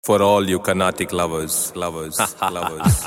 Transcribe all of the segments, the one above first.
For all you Carnatic lovers, lovers, lovers.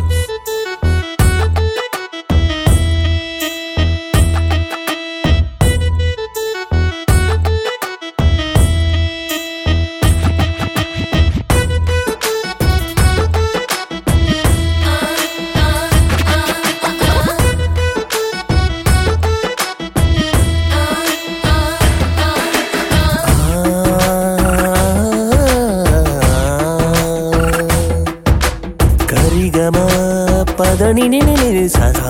கரிகம பதனி நினைவு சதா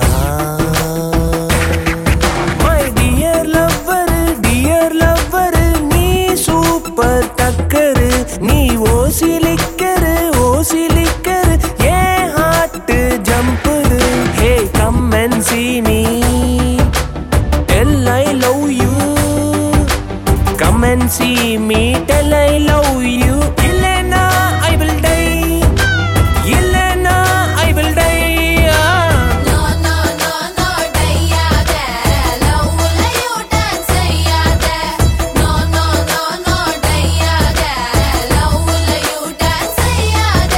my dear lover dear lover நீ சூப்பர் டக்கரு நீ ஓசிலிக்கரு ஓசிலிக்கரு a heart jumper hey come and see me tell I love you come and see me tell I love you இல்லைனா I will die இல்லைனா I will die No no no no டையாத லவ்ல you dance செய்யாத No no no no டையாத லவ்ல you dance செய்யாத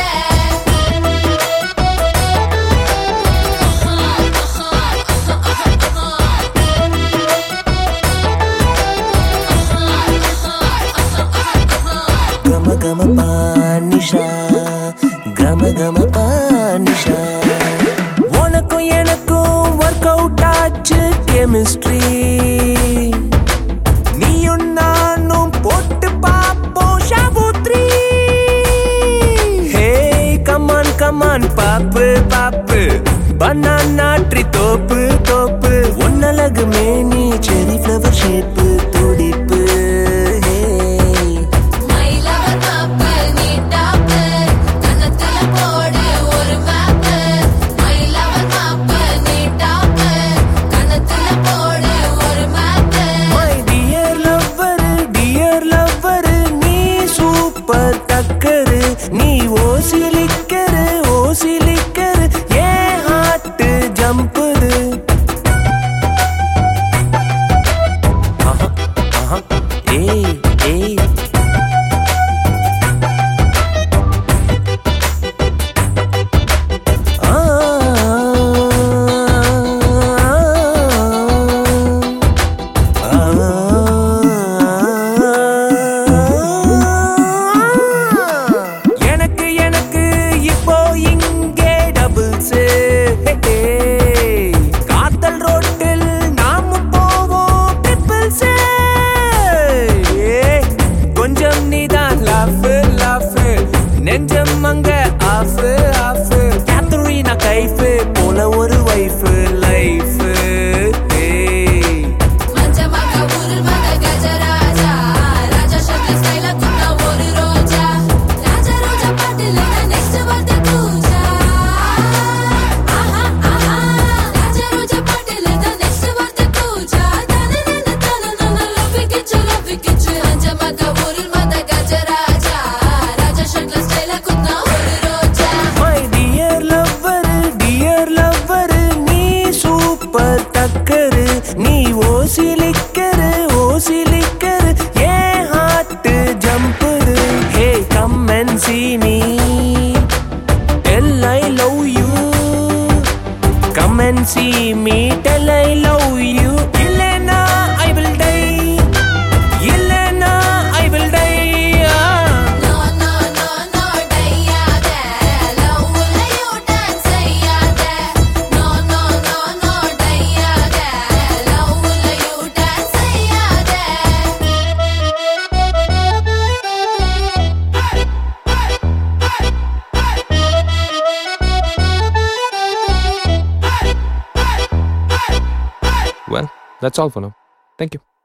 கம கம பானிஷா கம கம பானிஷா உனக்கும் எனக்கும் ஒர்க் அவுட் ஆச்சு கெமிஸ்ட்ரி நீயும் நானும் போட்டு பாப்போம் ஷாபூத்ரி ஹே கமான் கமான் பாப்பு பாப்பு பனானா ட்ரீ தோப்பு தோப்பு ஒன்னழகு மேனி செரி ஃப்ளவர் ஷேப்பு துடிப்பு ஹே மை லவர் மாப்பு நீ டாப்பு கன்னத்துல போடு ஒரு மேப்பு மை லவர் மாப்பு நீ டாப்பு கன்னத்துல போடு ஒரு மேப்பு my dear lover dear lover நீ சூப்பர் டக்கரு நீ ஓசிலிக்கரு ஓசிலிக்கரு ஏ ஹார்ட் ஜம்புது ஆஹா ஆஹா ஏய் ஏய் ஆ எனக்கு எனக்கு இப்போ இங்கே டபுள்ஸ் காத்தல் ரோட்டில் நாம போவோம் ட்ரிபிள்ஸ் கொஞ்சம் நீதான் லாஃப் லாஃப் நெஞ்சம் அங்க ஆஃப் ஆஃப் கேத்தரினா கைஃப் போல ஒரு வைஃப் லைஃப் மஞ்சமாக ஊரில் வந்த கஜராஜா ராஜா ஷர்ட்ல ஸ்டைலா குத்தா ஒரு ரோஜா ராஜா ரோஜா பாட்டுல நெக்ஸ்ட் வந்து கூஜா ஆஹா ஆஹா ராஜா ரோஜா பாட்டுல நெக்ஸ்ட் வந்து கூஜா தான நன தான நன லவ் கிச்சு லவ் கிச்சு மஞ்சமாக ஊரில் வந்த கஜராஜா ராஜா ஷர்ட்ல ஸ்டைலா குத்தா ஒரு ரோஜா my dear lover dear lover நீ சூப்பர் டக்கரு நீ ஓசிலிக்கரு ஓசிலிக்கரு a heart jumper hey come and see me tell I love you come and see me tell I love you இல்லைனா I will die இல்லைனா I will die No no no no டையாத லவ்ல you dance செய்யாத No no no no டையாத லவ்ல you dance செய்யாத well, that's all for now. Thank you.